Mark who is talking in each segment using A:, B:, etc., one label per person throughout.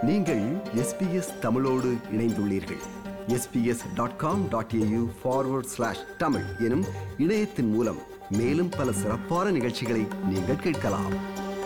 A: நீங்கள் எஸ்பிஎஸ் தமிழோடு இணைந்துள்ளீர்கள் SBS dot com dot AU forward slash Tamil எனும் இணையத்தின் மூலம் மேலும் பல சிறப்பான நிகழ்ச்சிகளை நீங்கள் கேட்கலாம்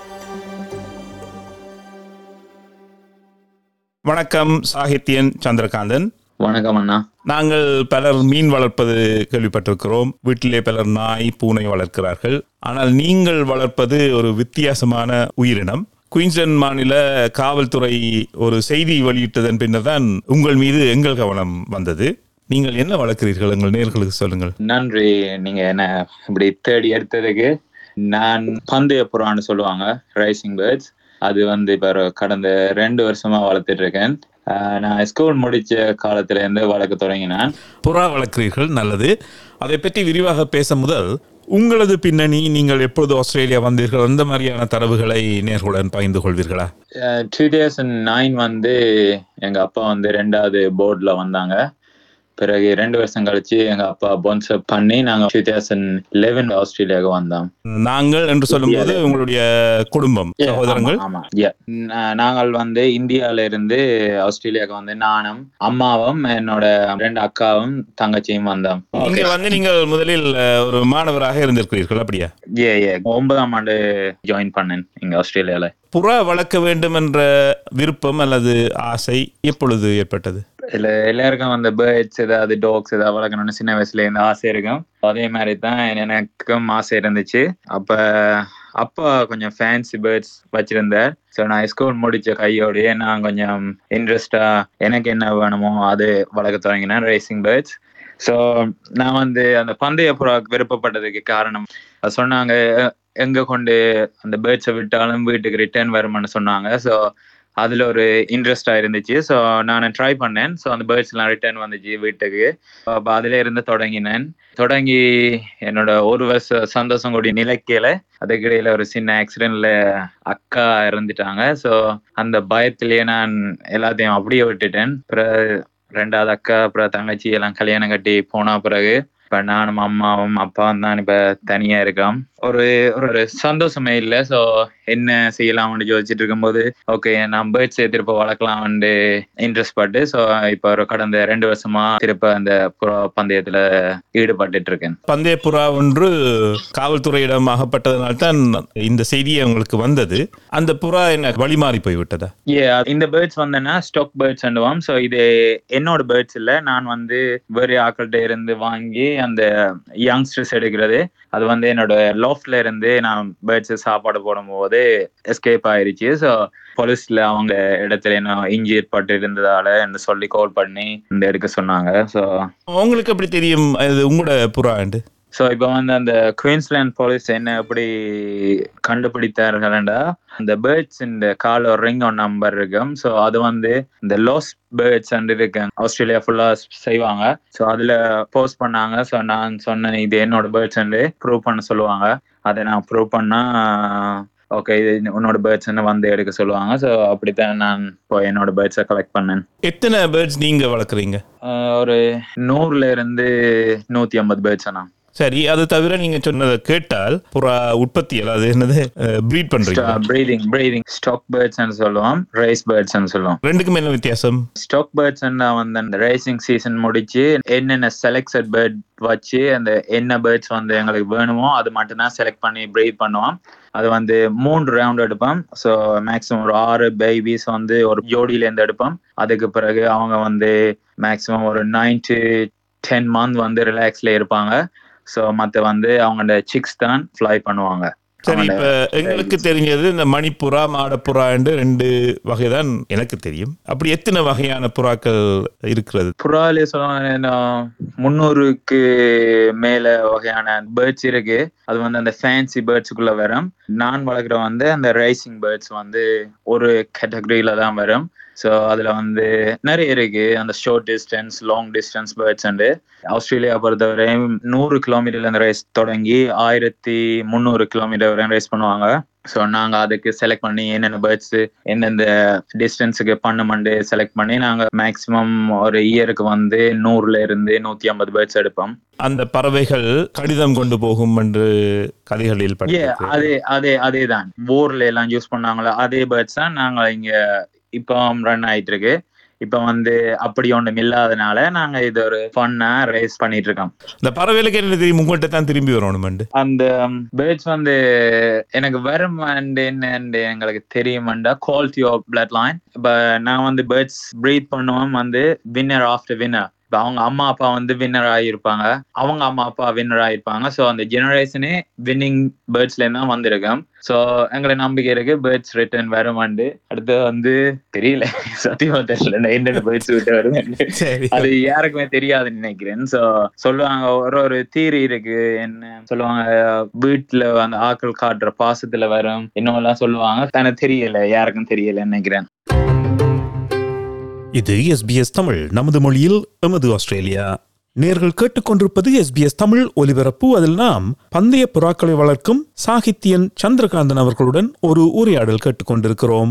B: வணக்கம் சாகித்யன் சந்திரகாந்தன்
C: வணக்கம் அண்ணா
B: நாங்கள் பலர் மீன் வளர்ப்பது கேள்விப்பட்டிருக்கிறோம் வீட்டிலே பலர் நாய் பூனை வளர்க்கிறார்கள் ஆனால் நீங்கள் வளர்ப்பது ஒரு வித்தியாசமான உயிரினம் குயின்ஸ்லாந்து மாநில காவல்துறை ஒரு செய்தி வெளியிட்டதன் பின்னர் தான் உங்கள் மீது எங்கள் கவனம் வந்தது நீங்கள் என்ன வளர்க்கிறீர்கள் எங்கள் நேர்களுக்கு சொல்லுங்கள்
C: நன்றி நீங்க என்ன இப்படி தேடி எடுத்ததுக்கு நான் பந்தய புறான்னு சொல்லுவாங்க ரைசிங் பேர்ட்ஸ் அது வந்து இப்போ ஒரு கடந்த ரெண்டு வருஷமா வளர்த்துட்டு இருக்கேன் ஆஹ் நான் ஸ்கூல் முடிச்ச காலத்துல இருந்து வளர்க்க தொடங்கினேன்
B: புறா வளர்க்கிறீர்கள் நல்லது அதை பற்றி விரிவாக பேச முதல் உங்களது பின்னணி நீங்கள் எப்பொழுது ஆஸ்திரேலியா வந்தீர்கள் அந்த மாதிரியான தரவுகளை நேர்களுடன் பகிர்ந்து கொள்வீர்களா
C: டூ தௌசண்ட் நைன் வந்து எங்க அப்பா வந்து ரெண்டாவது போர்ட்ல வந்தாங்க பிறகு ரெண்டு வருஷம் கழிச்சு எங்க அப்பா ஸ்பான்சர் பண்ணி நாங்க டூ தௌசண்ட் லெவன் ஆஸ்திரேலியாவுக்கு வந்தோம்
B: நாங்கள் என்று சொல்லும்போது உங்களுடைய குடும்பம் சகோதரங்கள்
C: ஆமா, ஆமா. Yeah. நா- நாங்கள் வந்து இந்தியால இருந்து ஆஸ்திரேலியாவுக்கு வந்து நானும் அம்மாவும் என்னோட ரெண்டு அக்காவும் தங்கச்சியும் வந்தோம்
B: இங்க வந்து நீங்கள் முதலில் அஹ், ஒரு மாணவராக இருந்திருக்கிறீர்கள் அப்படியா
C: ஏ ஏ ஒன்பதாம் ஆண்டு ஜாயின் பண்ணேன் இங்க ஆஸ்திரேலியால
B: புறா வளர்க்க வேண்டும் என்ற விருப்பம் அல்லது ஆசை எப்பொழுது ஏற்பட்டது
C: இல்ல எல்லாருக்கும் அந்த பேர்ட்ஸ் ஏதாவது டாக்ஸ் ஏதாவது வளர்க்கணும்னு சின்ன வயசுல இருந்து ஆசை இருக்கும் அதே மாதிரி தான் எனக்கும் ஆசை இருந்துச்சு அப்ப அப்பா கொஞ்சம் ஃபேன்சி பேர்ட்ஸ் வச்சிருந்தார் ஸோ நான் ஸ்கூல் முடிச்ச கையோடயே நான் கொஞ்சம் இன்ட்ரெஸ்டா எனக்கு என்ன வேணுமோ அது வளர்க்க தொடங்கினேன் ரேசிங் பேர்ட்ஸ் ஸோ நான் வந்து அந்த பந்தய புறா விருப்பப்பட்டதுக்கு காரணம் அது சொன்னாங்க எங்க கொண்டு அந்த பேர்ட்ஸை விட்டாலும் வீட்டுக்கு ரிட்டர்ன் வரும்னு சொன்னாங்க ஸோ அதுல ஒரு இன்ட்ரெஸ்டா இருந்துச்சு ஸோ நான் ட்ரை பண்ணேன் ஸோ அந்த பேர்ட்ஸ் எல்லாம் ரிட்டர்ன் வந்துச்சு வீட்டுக்கு அப்போ அதுல இருந்து தொடங்கினேன் தொடங்கி என்னோட ஒரு வருஷ சந்தோஷம் கூடிய நிலைக்கையில அதுக்கிடையில ஒரு சின்ன ஆக்சிடென்ட்ல அக்கா இறந்துட்டாங்க ஸோ அந்த பயத்திலேயே நான் எல்லாத்தையும் அப்படியே விட்டுட்டேன் பிறகு ரெண்டாவது அக்கா அப்புறம் தங்கச்சி எல்லாம் கல்யாணம் கட்டி போன பிறகு இப்ப நானும் அம்மாவும் அப்பாவும் தான் இப்ப தனியா இருக்கோம் ஒரு ஒரு சந்தோஷமே இல்லை ஸோ என்ன செய்யலாம்னு யோசிச்சுட்டு இருக்கும்போது ஓகே நான் பேர்ட்ஸ் திருப்ப வளர்க்கலாம்னு இன்ட்ரெஸ்ட் பட்டு ஸோ இப்போ ஒரு கடந்த ரெண்டு வருஷமா திருப்ப அந்த புறா பந்தயத்துல ஈடுபட்டுட்டு இருக்கேன்
B: பந்தய புறா ஒன்று காவல்துறையிடம் அகப்பட்டதனால் தான் இந்த செய்தியே உங்களுக்கு வந்தது அந்த புறா என்ன வழிமாறி போய்விட்டதா
C: ஏ இந்த பேர்ட்ஸ் வந்தேன்னா ஸ்டாக் பேர்ட்ஸ் அண்டுவாம் ஸோ இது என்னோட பேர்ட்ஸ் இல்லை நான் வந்து வேறு ஆக்கள்கிட்ட இருந்து வாங்கி அந்த யங்ஸ்டர்ஸ் எடுக்கிறது அது வந்து என்னோட லோஃப்ட்ல இருந்து நான் பேர்ட்ஸ் சாப்பாடு போடும்போது எஸ்கேப் ஆயிருச்சு ஸோ போலீஸ்ல அவங்க இடத்துல என்ன இன்ஜியர் பட்டு இருந்ததால என்ன சொல்லி கால் பண்ணி இந்த எடுக்க சொன்னாங்க ஸோ
B: உங்களுக்கு எப்படி தெரியும் அது உங்களோட புறா என்று
C: ஸோ இப்போ வந்து அந்த குயின்ஸ்லாண்ட் போலீஸ் என்ன எப்படி கண்டுபிடித்தார்கள்டா அந்த பேர்ட்ஸ் இந்த கால ரிங் ஒன் நம்பர் இருக்கும் ஸோ அது வந்து இந்த லாஸ் பேர்ட்ஸ் இருக்கு ஆஸ்திரேலியா ஃபுல்லா செய்வாங்க ஸோ அதுல போஸ்ட் பண்ணாங்க ஸோ நான் சொன்னேன் இது என்னோட பேர்ட்ஸ் ப்ரூவ் பண்ண சொல்லுவாங்க அதை நான் ப்ரூவ் பண்ணா ஓகே இது உன்னோட பேர்ட்ஸ் வந்து எடுக்க சொல்லுவாங்க ஸோ அப்படித்தான் நான் இப்போ என்னோட பேர்ட்ஸை கலெக்ட் பண்ணேன்
B: எத்தனை பேர்ட்ஸ் நீங்க வளர்க்குறீங்க
C: ஆஹ் ஒரு நூறுல இருந்து நூத்தி ஐம்பது பேர்ட்ஸ் நான்
B: சரி அது தவிர நீங்க சொன்னதை கேட்டால் புறா உற்பத்தி அதாவது என்னது ப்ரீட் பண்றீங்க
C: பிரீதிங் பிரீதிங் ஸ்டாக் பேர்ட்ஸ் சொல்லுவோம் ரைஸ் பேர்ட்ஸ் சொல்லுவோம்
B: ரெண்டுக்கும் என்ன வித்தியாசம்
C: ஸ்டாக் பேர்ட்ஸ் வந்து அந்த ரேசிங் சீசன் முடிச்சு என்னென்ன செலக்டட் பேர்ட் வச்சு அந்த என்ன பேர்ட்ஸ் வந்து எங்களுக்கு வேணுமோ அது மட்டும்தான் செலக்ட் பண்ணி பிரீத் பண்ணுவோம் அது வந்து மூன்று ரவுண்ட் எடுப்போம் ஸோ மேக்ஸிமம் ஒரு ஆறு பேபிஸ் வந்து ஒரு ஜோடியில இருந்து எடுப்போம் அதுக்கு பிறகு அவங்க வந்து மேக்ஸிமம் ஒரு நைன் டு டென் மந்த் வந்து ரிலாக்ஸ்ல இருப்பாங்க ஸோ மற்ற வந்து அவங்களோட சிக்ஸ் தான் ஃப்ளை பண்ணுவாங்க
B: சரி இப்ப எங்களுக்கு தெரிஞ்சது இந்த மணிப்புறா மாடப்புறா என்று ரெண்டு வகை தான் எனக்கு தெரியும் அப்படி எத்தனை வகையான புறாக்கள் இருக்கிறது
C: புறாலே சொல்லுவாங்க முன்னூறுக்கு மேல வகையான பேர்ட்ஸ் இருக்கு அது வந்து அந்த ஃபேன்சி பேர்ட்ஸுக்குள்ள வரும் நான் வளர்க்குற வந்து அந்த ரைசிங் பேர்ட்ஸ் வந்து ஒரு கேட்டகரியில தான் வரும் ஸோ அதுல வந்து நிறைய இருக்கு அந்த short distance long distance birds and Australia பொறுத்தவரை நூறு கிலோமீட்டர்ல இருந்து ரேஸ் தொடங்கி ஆயிரத்தி முந்நூறு கிலோமீட்டர் வரையும் ரேஸ் பண்ணுவாங்க ஸோ நாங்கள் அதுக்கு செலக்ட் பண்ணி என்னென்ன பேர்ட்ஸ் எந்தெந்த டிஸ்டன்ஸுக்கு பண்ணுமெண்டு செலக்ட் பண்ணி நாங்கள் மேக்ஸிமம் ஒரு இயருக்கு வந்து நூறுல இருந்து நூற்றி ஐம்பது பேர்ட்ஸ் எடுப்போம்
B: அந்த பறவைகள் கடிதம் கொண்டு போகும் என்று கதைகளில்
C: ஏ
B: படித்திருக்கிறேன்.
C: அதே அதே அதே தான் போர்ல எல்லாம் யூஸ் பண்ணாங்களோ அதே பேர்ட்ஸ் தான் நாங்க இங்க இப்போ ரன் ஆயிட்டு இருக்கு இப்போ வந்து அப்படி ஒண்ணும் இல்லாதனால நாங்க இது ஒரு ஃபன்னா ரேஸ் பண்ணிட்டு இருக்கோம்
B: இந்த பறவைகளுக்கு என்ன தெரியும் உங்கள்கிட்ட தான் திரும்பி வரணுமெண்டு
C: அந்த பேர்ட்ஸ் வந்து எனக்கு வரும் and என்னன்னு எங்களுக்கு தெரியுமாண்டா குவாலிட்டி ஆஃப் பிளட் லைன் இப்போ நான் வந்து பேர்ட்ஸ் ப்ரீத் பண்ணுவோம் வந்து வின்னர் ஆஃப்டர் வின்னர் இப்போ அவங்க அம்மா அப்பா வந்து வின்னர் ஆகியிருப்பாங்க அவங்க அம்மா அப்பா வின்னர் ஆகியிருப்பாங்க ஸோ அந்த ஜெனரேஷனே வின்னிங் பேர்ட்ஸ்ல தான் வந்திருக்கோம் ஸோ எங்களை நம்பிக்கை இருக்கு பேர்ட்ஸ் ரிட்டர்ன் வருமாண்டு அடுத்து வந்து தெரியல சத்தியமா தெரியல என்னென்ன பேர்ட்ஸ் விட்டு வருது
B: சரி
C: அது யாருக்குமே தெரியாதுன்னு நினைக்கிறேன் சோ சொல்லுவாங்க ஒரு ஒரு தீரி இருக்கு என்ன சொல்லுவாங்க வீட்டுல அந்த ஆட்கள் காட்டுற பாசத்துல வரும் இன்னும் எல்லாம் சொல்லுவாங்க எனக்கு தெரியல யாருக்கும் தெரியல நினைக்கிறேன்
B: இது எஸ்பிஎஸ் தமிழ் நமது மொழியில் எமது ஆஸ்திரேலியா நேர்கள் கேட்டுக்கொண்டிருப்பது எஸ்பிஎஸ் தமிழ் ஒலிபரப்பு அதில் நாம் பந்தய புறாக்களை வளர்க்கும் சாகித்யன் சந்திரகாந்தன் அவர்களுடன் ஒரு உரையாடல் கேட்டுக்கொண்டிருக்கிறோம்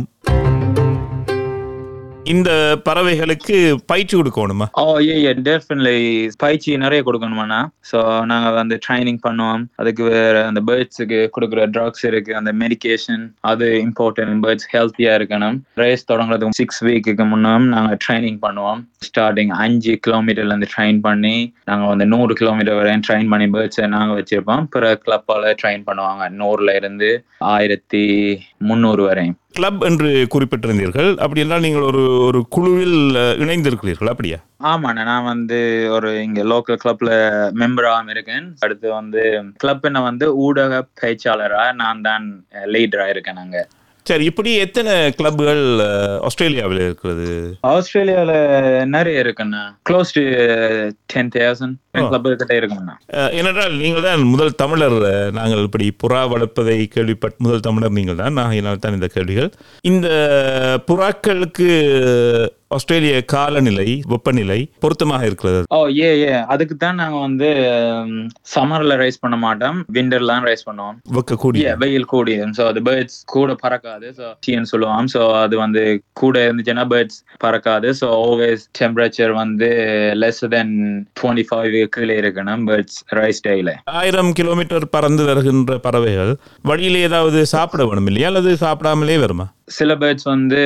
B: இந்த பறவைகளுக்கு பயிற்சி கொடுக்கணுமா
C: ஓ ஏ ஏ டெஃபினெட்லி பயிற்சி நிறைய கொடுக்கணுமாண்ணா ஸோ நாங்க வந்து ட்ரைனிங் பண்ணுவோம் அதுக்கு வேற அந்த பேர்ட்ஸுக்கு கொடுக்குற ட்ரக்ஸ் இருக்கு அந்த மெடிகேஷன் அது இம்பார்ட்டன்ட் பேர்ட்ஸ் ஹெல்த்தியா இருக்கணும் ரேஸ் தொடங்குறதுக்கு சிக்ஸ் வீக்குக்கு முன்னும் நாங்க ட்ரைனிங் பண்ணுவோம் ஸ்டார்டிங் அஞ்சு கிலோமீட்டர்ல இருந்து ட்ரைன் பண்ணி நாங்க வந்து நூறு கிலோமீட்டர் வரையும் ட்ரைன் பண்ணி பேர்ட்ஸை நாங்க வச்சிருப்போம் பிற கிளப்பால ட்ரைன் பண்ணுவாங்க நூறுல இருந்து ஆயிரத்தி முந்நூறு வரையும்
B: கிளப் என்று குறிப்பிட்டிருந்தீர்கள் அப்படி என்றால் நீங்கள் ஒரு ஒரு குழுவில் அஹ், இணைந்திருக்கிறீர்கள் அப்படியா
C: ஆமாண்ணா நான் வந்து ஒரு இங்க லோக்கல் கிளப்ல மெம்பராகவும் இருக்கேன் அடுத்து வந்து கிளப்ன வந்து ஊடக பேச்சாளரா நான் தான் லீடரா இருக்கேன் நாங்க
B: சரி இப்படி எத்தனை கிளப்புகள் அஹ், ஆஸ்திரேலியாவில் இருக்கிறது
C: ஆஸ்திரேலியால நிறைய இருக்குண்ணா close to ten thousand
B: Oh.
C: Club கிட்ட இருக்குண்ணா
B: அஹ், ஏனென்றால் நீங்கள் தான் முதல் தமிழர் அஹ், நாங்கள் இப்படி புறா வளர்ப்பதை கேள்விப்பட்ட முதல் தமிழர் நீங்கள் தான் நான் தான் இந்த கேள்விகள் இந்த புறாக்களுக்கு ஆஸ்திரேலிய காலநிலை வெப்பநிலை பொருத்தமாக இருக்கிறது
C: ஓ ஏ ஏ அதுக்கு தான் நாங்க வந்து சம்மர்ல ரைஸ் பண்ண மாட்டோம் விண்டர்லாம் ரைஸ் பண்ணுவோம்
B: வெக்கக்கூடிய
C: Yeah, வெயில் கூடியது ஸோ அது பேர்ட்ஸ் கூட பறக்காது ஸோ டீன்னு சொல்லுவோம் ஸோ அது வந்து கூட இருந்துச்சுன்னா பேர்ட்ஸ் பறக்காது ஸோ ஆல்வேஸ் டெம்பரேச்சர் வந்து லெஸ் தென் டுவெண்ட்டி ஃபைவ் கீழே இருக்கணும் பேர்ட்ஸ் ரைஸ் டேல
B: ஆயிரம் கிலோமீட்டர் பறந்து வருகின்ற பறவைகள் வழியில ஏதாவது சாப்பிட வேணும் இல்லையா அல்லது சாப்பிடாமலே வருமா
C: சில பேர்ட்ஸ் வந்து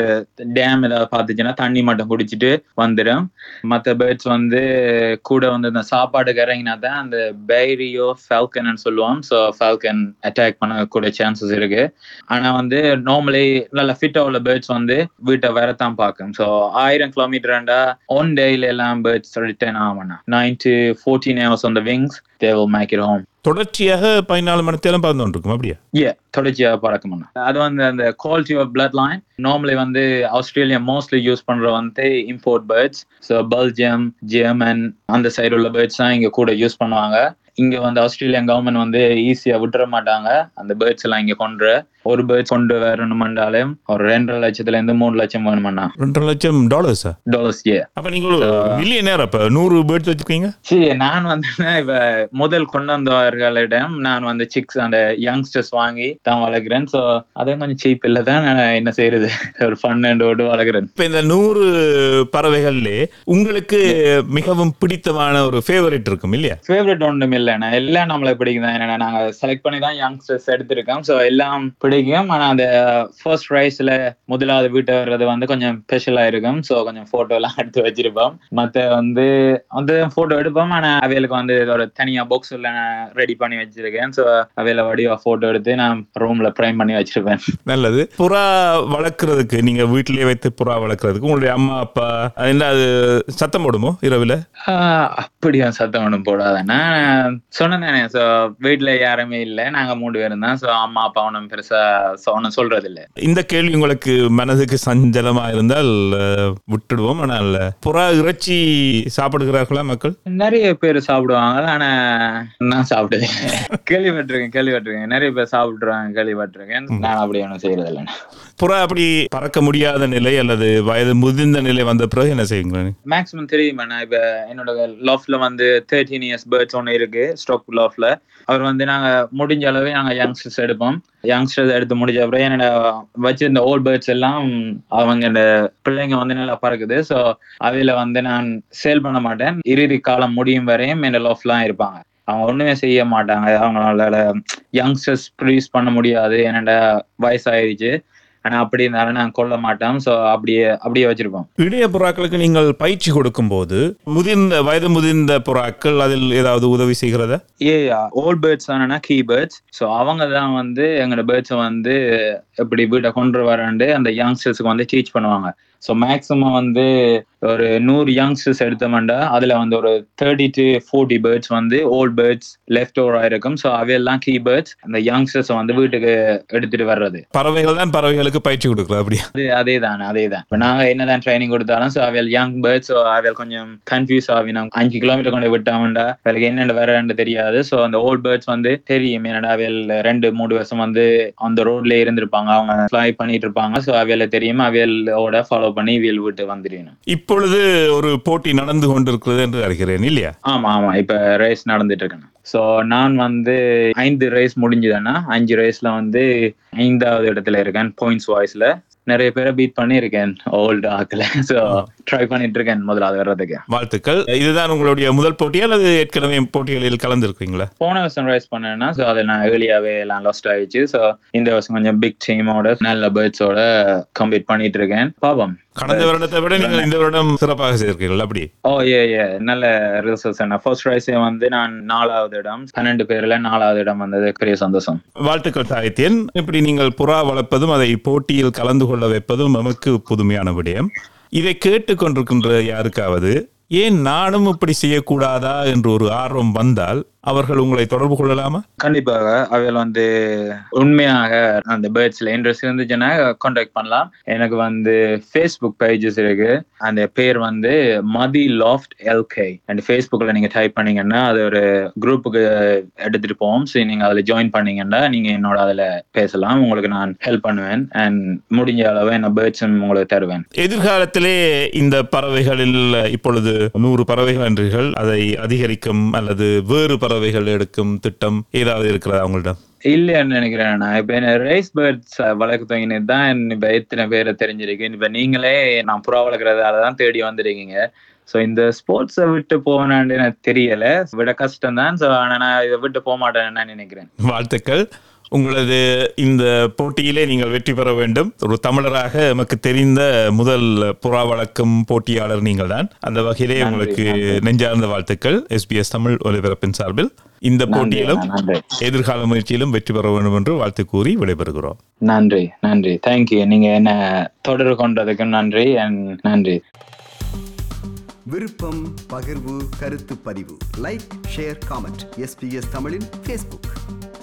C: டேம் ஏதாவது பார்த்துச்சுன்னா தண்ணி மட்டும் குடிச்சிட்டு வந்துடும் மற்ற பேர்ட்ஸ் வந்து கூட வந்து இந்த சாப்பாடுக்கு இறங்கினா தான் அந்த பைரியோ ஃபால்கன் சொல்லுவோம் ஸோ ஃபால்கன் அட்டாக் பண்ணக்கூடிய சான்சஸ் இருக்கு ஆனா வந்து நார்மலி நல்ல ஃபிட்டா உள்ள பேர்ட்ஸ் வந்து வீட்டை வரத்தான் பார்க்கும் ஸோ ஆயிரம் கிலோமீட்டர்ண்டா ஒன் டேல எல்லாம் பேர்ட்ஸ் ரிட்டர்ன் ஆகணும் nine to fourteen hours on the wings they will make it home
B: தொடர்ச்சியாக பதினாலு மணி நேரம் பறந்து கொண்டிருக்கும் அப்படியா
C: ஏ தொடர்ச்சியாக பறக்கும்ண்ணா அது வந்து அந்த quality of blood line normally வந்து ஆஸ்திரேலியா மோஸ்ட்லி யூஸ் பண்ற வந்து import birds so Belgium German அந்த சைடு உள்ள பேர்ட்ஸ் தான் இங்க கூட யூஸ் பண்ணுவாங்க இங்க வந்து ஆஸ்திரேலியன் கவர்மெண்ட் வந்து ஈஸியா விட்டுற மாட்டாங்க அந்த பேர்ட்ஸ் எல்லாம் இங்க கொண்டு ஒரு பேர்ட்ஸ் கொண்டு வரணுமென்றாலே ஒரு ரெண்டரை லட்சத்துல இருந்து மூணு லட்சம் வேணுமண்ணா
B: ரெண்டரை லட்சம் டாலர்ஸா
C: டாலர்ஸ் ஏ
B: அப்ப நீங்க ஒரு மில்லியன் அப்ப நூறு பேர்ட்ஸ் வச்சுக்கீங்க
C: சரி நான் வந்து இப்ப முதல் கொண்டு வந்தவர்களிடம் நான் வந்து சிக்ஸ் அந்த யங்ஸ்டர்ஸ் வாங்கி தான் வளர்க்குறேன் ஸோ அதே கொஞ்சம் சீப் இல்லை தான் நான் என்ன செய்யறது ஒரு ஃபன்னோடு வளர்க்குறேன்
B: இப்ப இந்த நூறு பறவைகள்ல உங்களுக்கு மிகவும் பிடித்தமான ஒரு ஃபேவரட் இருக்கும் இல்லையா
C: ஃபேவரட் ஒன்றும் இல்லைண்ணா எல்லாம் நம்மளை பிடிக்கும் தான் ஏன்னா நாங்கள் செலக்ட் பண்ணி தான் யங்ஸ்டர்ஸ் எடுத்திருக்கோம் ஸோ எல்லாம் பிடிக்கும் ஆனால் அந்த ஃபர்ஸ்ட் ரைஸ்ல முதலாவது வீட்டை வர்றது வந்து கொஞ்சம் ஸ்பெஷலாக இருக்கும் ஸோ கொஞ்சம் photo எல்லாம் எடுத்து வச்சிருப்போம் மற்ற வந்து வந்து ஃபோட்டோ எடுப்போம் ஆனால் அவைகளுக்கு வந்து ஒரு தனியாக பாக்ஸில் நான் ரெடி பண்ணி வச்சிருக்கேன் ஸோ அவையில வடிவா ஃபோட்டோ எடுத்து நான் ரூம்ல ப்ரைம் பண்ணி வச்சிருப்பேன்
B: நல்லது புறா வளர்க்கறதுக்கு நீங்க வீட்டிலேயே வைத்து புறா வளர்க்கறதுக்கு உங்களுடைய அம்மா அப்பா அது என்ன அது சத்தம் போடுமோ இரவுல
C: ஆஹ் அப்படியா சத்தம் ஒன்றும் போடாதண்ணா சொன்னேனே ஸோ வீட்டில் யாருமே இல்லை நாங்கள் மூணு பேரும் தான் ஸோ அம்மா அப்பா ஒன்றும் பெருசா ஒன்றும் சொல்றது இல்லை
B: இந்த கேள்வி உங்களுக்கு மனதுக்கு சஞ்சலமா இருந்தால் அஹ், விட்டுடுவோம் ஆனால் புறா இறைச்சி சாப்பிடுகிறார்களா மக்கள்
C: நிறைய பேர் சாப்பிடுவாங்க ஆனா நான் சாப்பிட்டது கேள்விப்பட்டிருக்கேன் கேள்விப்பட்டிருக்கேன் நிறைய பேர் சாப்பிட்டுருவாங்க கேள்விப்பட்டிருக்கேன் நான் அப்படி ஒன்றும் செய்யறது இல்லைண்ணா
B: புறா அப்படி பறக்க முடியாத நிலை அல்லது வயது முதிர்ந்த நிலை வந்த பிறகு என்ன செய்யுங்க
C: மேக்ஸிமம் தெரியுமாண்ணா இப்ப என்னோட லாஃப்ல வந்து தேர்ட்டீன் இயர்ஸ் பேர்ட்ஸ் ஒன்று இருக்கு ஸ்டாக் லாஃப்ல அவர் வந்து நாங்க முடிஞ்ச அளவு நாங்க யங்ஸ்டர்ஸ் எடுப்போம் யங்ஸ்டர்ஸ் எடுத்து முடிஞ்ச அப்புறம் என்னோட வச்சிருந்த ஓல்ட் பேர்ட்ஸ் எல்லாம் அவங்க பிள்ளைங்க வந்து நல்லா பறக்குது ஸோ அவையில வந்து நான் சேல் பண்ண மாட்டேன் இறுதி காலம் முடியும் வரையும் என் லாஃப்லாம் இருப்பாங்க அவங்க ஒண்ணுமே செய்ய மாட்டாங்க அவங்களால யங்ஸ்டர்ஸ் ப்ரொடியூஸ் பண்ண முடியாது என்னோட வயசாயிருச்சு ஆனா அப்படி இருந்தாலும் நாங்க கொல்ல மாட்டோம் சோ அப்படியே அப்படியே வச்சிருப்போம்
B: இளைய புறாக்களுக்கு நீங்கள் பயிற்சி கொடுக்கும்போது முதிர்ந்த வயது முதிர்ந்த புறாக்கள் அதில் ஏதாவது உதவி செய்கிறதா
C: ஏ ஓல்ட் பேர்ட்ஸ் தானே கீ பேர்ட்ஸ் ஸோ அவங்க தான் வந்து எங்களோட பேர்ட்ஸை வந்து எப்படி வீட்டை கொண்டு வராண்டு அந்த யங்ஸ்டர்ஸ்க்கு வந்து டீச் பண்ணுவாங்க ஸோ மேக்ஸிமம் வந்து ஒரு நூறு யங்ஸ்டர்ஸ் எடுத்தோம்னா அதுல வந்து ஒரு தேர்ட்டி டு ஃபோர்ட்டி பேர்ட்ஸ் வந்து ஓல்ட் பேர்ட்ஸ் லெஃப்ட் ஓவரா இருக்கும் ஸோ அவையெல்லாம் கீ பேர்ட்ஸ் அந்த யங்ஸ்டர்ஸ் வந்து வீட்டுக்கு எடுத்துட்டு வர்றது
B: பறவைகள் தான் பறவைகளுக்கு பயிற்சி கொடுக்குறது அப்படியா
C: அது அதே தான் அதே தான் இப்போ நாங்க என்னதான் ட்ரைனிங் கொடுத்தாலும் ஸோ அவையல் யங் பேர்ட்ஸ் ஸோ அவையல் கொஞ்சம் கன்ஃபியூஸ் ஆகி நம்ம அஞ்சு கிலோமீட்டர் கொண்டு விட்டாமண்டா அவளுக்கு என்னென்ன வேறன்னு தெரியாது ஸோ அந்த ஓல்ட் பேர்ட்ஸ் வந்து தெரியும் என்னடா அவையல் ரெண்டு மூணு வருஷம் வந்து அந்த ரோட்ல இருந்திருப்பாங்க அவங்க ஃப்ளை பண்ணிட்டு இருப்பாங்க ஸோ அவையில தெரியும் அவையலோட ஃபாலோ பண்ணி வீல் விட்டு வந்துடணும்
B: இப்பொழுது ஒரு போட்டி நடந்து கொண்டிருக்கிறது என்று அறிகிறேன் இல்லையா
C: ஆமா ஆமா இப்ப ரேஸ் நடந்துட்டு இருக்கேன் ஸோ நான் வந்து ஐந்து ரேஸ் முடிஞ்சதுன்னா அஞ்சு ரேஸ்ல வந்து ஐந்தாவது இடத்துல இருக்கேன் பாயிண்ட்ஸ் வாய்ஸ்ல நிறைய பேரை பீட் பண்ணியிருக்கேன் ஓல்டு ஆக்கல ஸோ ட்ரை பண்ணிட்டு இருக்கேன் முதலாவது வர்றதுக்கு
B: வாழ்த்துக்கள் இதுதான் உங்களுடைய முதல் போட்டி அல்லது ஏற்கனவே போட்டிகளில் கலந்துருக்கீங்களா
C: போன வருஷம் ரேஸ் பண்ணேன்னா ஸோ அதை நான் ஏர்லியாவே எல்லாம் லாஸ்ட் ஆயிடுச்சு ஸோ இந்த வருஷம் கொஞ்சம் பிக் டீமோட நல்ல பேர்ட்ஸோட கம்ப்ளீட் பண்ணிட்டு இருக்கேன் பாவம்
B: கடந்த வருடத்தை விட நீங்கள் இந்த வருடம் சிறப்பாக செய்திருக்கீர்கள் அப்படி
C: ஓ ஏ ஏ நல்ல ரிசல்ட்ஸ் என்ன ஃபர்ஸ்ட் ரைஸே வந்து நான் நாலாவது இடம் பன்னெண்டு பேர்ல நாலாவது இடம் வந்தது பெரிய சந்தோஷம்
B: வாழ்த்துக்கள் சாகித்யன் இப்படி நீங்கள் புறா வளர்ப்பதும் அதை போட்டியில் கலந்து கொள்ள வைப்பதும் நமக்கு புதுமையான விடயம் இதை கேட்டுக்கொண்டிருக்கின்ற யாருக்காவது ஏன் நானும் இப்படி செய்யக்கூடாதா என்று ஒரு ஆர்வம் வந்தால் அவர்கள் உங்களை தொடர்பு கொள்ளலாமா
C: கண்டிப்பாக அவையில் வந்து உண்மையாக அந்த பேர்ட்ஸ்ல இன்ட்ரெஸ்ட் இருந்துச்சுன்னா கான்டாக்ட் பண்ணலாம் எனக்கு வந்து ஃபேஸ்புக் பேஜஸ் இருக்கு அந்த பேர் வந்து மதி லாஃப்ட் எல்கே அண்ட் ஃபேஸ்புக்ல நீங்க டைப் பண்ணீங்கன்னா அது ஒரு குரூப்புக்கு எடுத்துட்டு போவோம் ஸோ நீங்க அதுல ஜாயின் பண்ணீங்கன்னா நீங்க என்னோட அதுல பேசலாம் உங்களுக்கு நான் ஹெல்ப் பண்ணுவேன் அண்ட் முடிஞ்ச அளவு என்ன பேர்ட்ஸும் உங்களுக்கு தருவேன்
B: எதிர்காலத்திலே இந்த பறவைகளில் இப்பொழுது நூறு பறவைகள் என்றீர்கள் அதை அதிகரிக்கும் அல்லது வேறு பறவைகள் எடுக்கும் திட்டம் ஏதாவது இருக்கிறதா உங்களிடம்
C: இல்லைன்னு நினைக்கிறேன் நான் இப்ப என்ன ரேஸ் பேர்ட்ஸ் வளர்க்க தொடங்கினது தான் இப்ப எத்தனை பேரை தெரிஞ்சிருக்கு இப்ப நீங்களே நான் புறா வளர்க்குறதால தான் தேடி வந்திருக்கீங்க ஸோ இந்த ஸ்போர்ட்ஸை விட்டு போவேனான்னு எனக்கு தெரியல விட கஷ்டம் தான் ஸோ ஆனால் நான் இதை விட்டு போக மாட்டேன்னு நான் நினைக்கிறேன்
B: வாழ்த்துக்கள் உங்களது இந்த போட்டியிலே நீங்கள் வெற்றி பெற வேண்டும் ஒரு தமிழராக எமக்கு தெரிந்த முதல் புறா வளர்க்கும் போட்டியாளர் நீங்கள் தான் அந்த வகையிலே
C: நன்றி,
B: உங்களுக்கு
C: நன்றி.
B: நெஞ்சார்ந்த வாழ்த்துக்கள் எஸ்பிஎஸ் தமிழ் ஒலிபரப்பின் சார்பில் இந்த
C: நன்றி,
B: போட்டியிலும்
C: நன்றி
B: எதிர்கால முயற்சியிலும் வெற்றி பெற வேண்டும் என்று வாழ்த்து கூறி விடைபெறுகிறோம்
C: நன்றி நன்றி தேங்க்யூ நீங்க என்ன தொடர்பு கொண்டதுக்கு நன்றி அண்ட் நன்றி
A: விருப்பம் பகிர்வு கருத்து பதிவு லைக் ஷேர் காமெண்ட் எஸ்பிஎஸ் தமிழின் ஃபேஸ்புக்